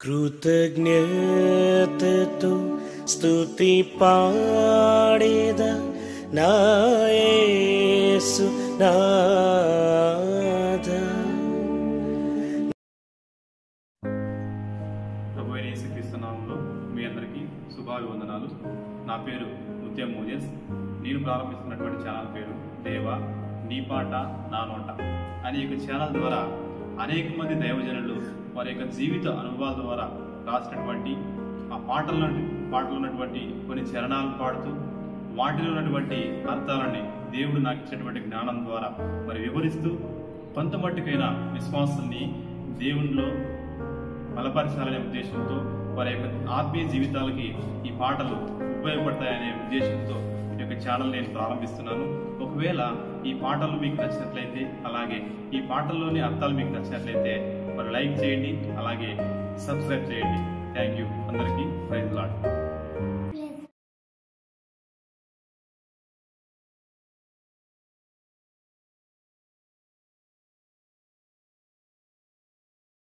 కృతజ్ఞతతో స్తుతి పాడేద నాయసు నాద ప్రభు అయిన యేసుక్రీస్తు నామంలో మీ అందరికీ శుభాభివందనాలు నా పేరు ముత్యం మోజెస్ నేను ప్రారంభిస్తున్నటువంటి ఛానల్ పేరు దేవ నీ పాట నా నోట అనే యొక్క ఛానల్ ద్వారా అనేక మంది దైవజనులు వారి యొక్క జీవిత అనుభవాల ద్వారా రాసినటువంటి ఆ పాటల్లో పాటలు ఉన్నటువంటి కొన్ని చరణాలు పాడుతూ వాటిలో ఉన్నటువంటి అర్థాలని దేవుడు నాకు ఇచ్చినటువంటి జ్ఞానం ద్వారా మరి వివరిస్తూ కొంత మట్టుకైన విశ్వాసాన్ని దేవునిలో బలపరచాలనే ఉద్దేశంతో వారి యొక్క ఆత్మీయ జీవితాలకి ఈ పాటలు ఉపయోగపడతాయనే ఉద్దేశంతో ఈ యొక్క ఛానల్ నేను ప్రారంభిస్తున్నాను ఒకవేళ ఈ పాటలు మీకు నచ్చినట్లయితే అలాగే ఈ పాటల్లోని అర్థాలు మీకు నచ్చినట్లయితే మరి లైక్ చేయండి అలాగే సబ్స్క్రైబ్ చేయండి థ్యాంక్ యూ అందరికీ ప్రైజ్ లాడ్ Yes.